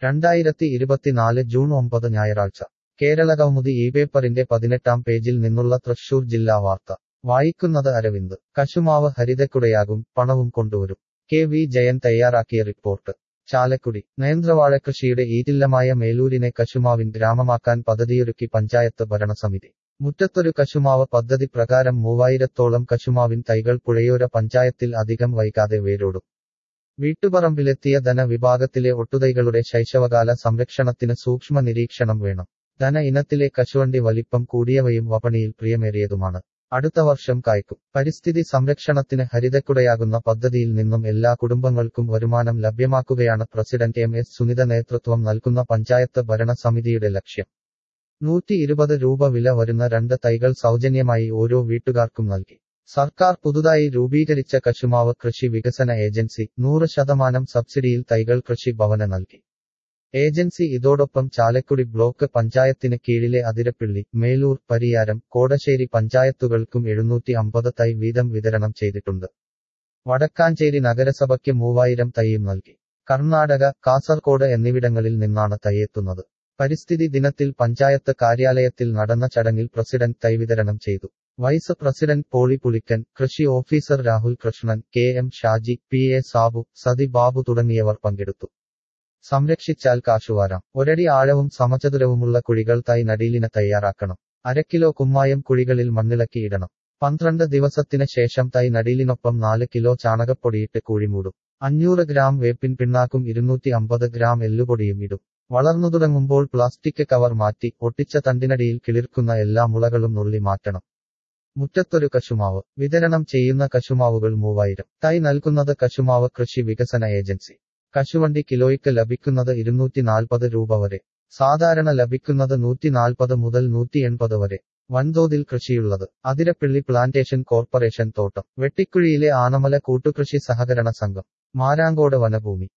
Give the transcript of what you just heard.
രണ്ടായിരത്തി ഇരുപത്തിനാല് ജൂൺ ഒമ്പത് ഞായറാഴ്ച കേരളകൗമുദി ഈ പേപ്പറിന്റെ പതിനെട്ടാം പേജിൽ നിന്നുള്ള തൃശൂർ ജില്ലാ വാർത്ത വായിക്കുന്നത് അരവിന്ദ് കശുമാവ് ഹരിതക്കുടയാകും പണവും കൊണ്ടുവരും കെ വി ജയൻ തയ്യാറാക്കിയ റിപ്പോർട്ട് ചാലക്കുടി നേന്ത്രവാഴകൃഷിയുടെ ഈറ്റില്ലമായ മേലൂരിനെ കശുമാവിൻ ഗ്രാമമാക്കാൻ പദ്ധതിയൊരുക്കി പഞ്ചായത്ത് ഭരണസമിതി മുറ്റത്തൊരു കശുമാവ് പദ്ധതി പ്രകാരം മൂവായിരത്തോളം കശുമാവിൻ തൈകൾ പുഴയോര പഞ്ചായത്തിൽ അധികം വൈകാതെ വേരോടും വീട്ടുപറമ്പിലെത്തിയ ധനവിഭാഗത്തിലെ ഒട്ടുതൈകളുടെ ശൈശവകാല സംരക്ഷണത്തിന് സൂക്ഷ്മ നിരീക്ഷണം വേണം ധന ഇനത്തിലെ കശുവണ്ടി വലിപ്പം കൂടിയവയും വപണിയിൽ പ്രിയമേറിയതുമാണ് അടുത്ത വർഷം കായ്ക്കും പരിസ്ഥിതി സംരക്ഷണത്തിന് ഹരിതക്കുടയാകുന്ന പദ്ധതിയിൽ നിന്നും എല്ലാ കുടുംബങ്ങൾക്കും വരുമാനം ലഭ്യമാക്കുകയാണ് പ്രസിഡന്റ് എം എസ് സുനിത നേതൃത്വം നൽകുന്ന പഞ്ചായത്ത് ഭരണസമിതിയുടെ ലക്ഷ്യം നൂറ്റി ഇരുപത് രൂപ വില വരുന്ന രണ്ട് തൈകൾ സൗജന്യമായി ഓരോ വീട്ടുകാർക്കും നൽകി സർക്കാർ പുതുതായി രൂപീകരിച്ച കശുമാവ് കൃഷി വികസന ഏജൻസി നൂറ് ശതമാനം സബ്സിഡിയിൽ തൈകൾ കൃഷി ഭവന നൽകി ഏജൻസി ഇതോടൊപ്പം ചാലക്കുടി ബ്ലോക്ക് പഞ്ചായത്തിന് കീഴിലെ അതിരപ്പിള്ളി മേലൂർ പരിയാരം കോടശ്ശേരി പഞ്ചായത്തുകൾക്കും എഴുന്നൂറ്റി അമ്പത് തൈ വീതം വിതരണം ചെയ്തിട്ടുണ്ട് വടക്കാഞ്ചേരി നഗരസഭയ്ക്ക് മൂവായിരം തൈയും നൽകി കർണാടക കാസർകോട് എന്നിവിടങ്ങളിൽ നിന്നാണ് തൈയെത്തുന്നത് പരിസ്ഥിതി ദിനത്തിൽ പഞ്ചായത്ത് കാര്യാലയത്തിൽ നടന്ന ചടങ്ങിൽ പ്രസിഡന്റ് തൈ വിതരണം ചെയ്തു വൈസ് പ്രസിഡന്റ് പോളി പുളിക്കൻ കൃഷി officer Rahul Krishnan K M Shaji P A Sabu Sathi Babu തുടങ്ങിയവർ പങ്കെടുത്തു സംരക്ഷിച്ചാൽ കാശുവാരാം ഒരടി ആഴവും സമചതുരവുമുള്ള കുഴികൾ തൈ നടീലിന് തയ്യാറാക്കണം അരക്കിലോ കുമ്മായം കുഴികളിൽ മണ്ണിളക്കി ഇടണം പന്ത്രണ്ട് ദിവസത്തിന് ശേഷം തൈ നടീലിനൊപ്പം നാല് കിലോ ചാണകപ്പൊടിയിട്ട് കുഴിമൂടും അഞ്ഞൂറ് ഗ്രാം വേപ്പിൻ പിണ്ണാക്കും ഇരുന്നൂറ്റി അമ്പത് ഗ്രാം എല്ലുപൊടിയും ഇടും വളർന്നു തുടങ്ങുമ്പോൾ പ്ലാസ്റ്റിക് കവർ മാറ്റി ഒട്ടിച്ച തണ്ടിനടിയിൽ കിളിർക്കുന്ന എല്ലാ മുളകളും നുള്ളി മാറ്റണം മുറ്റത്തൊരു കശുമാവ് വിതരണം ചെയ്യുന്ന കശുമാവുകൾ മൂവായിരം തൈ നൽകുന്നത് കശുമാവ് കൃഷി വികസന ഏജൻസി കശുവണ്ടി കിലോയ്ക്ക് ലഭിക്കുന്നത് ഇരുന്നൂറ്റി നാൽപ്പത് രൂപ വരെ സാധാരണ ലഭിക്കുന്നത് നൂറ്റി നാൽപ്പത് മുതൽ നൂറ്റി എൺപത് വരെ വൻതോതിൽ കൃഷിയുള്ളത് അതിരപ്പിള്ളി പ്ലാന്റേഷൻ കോർപ്പറേഷൻ തോട്ടം വെട്ടിക്കുഴിയിലെ ആനമല കൂട്ടുകൃഷി സഹകരണ സംഘം മാരാങ്കോട് വനഭൂമി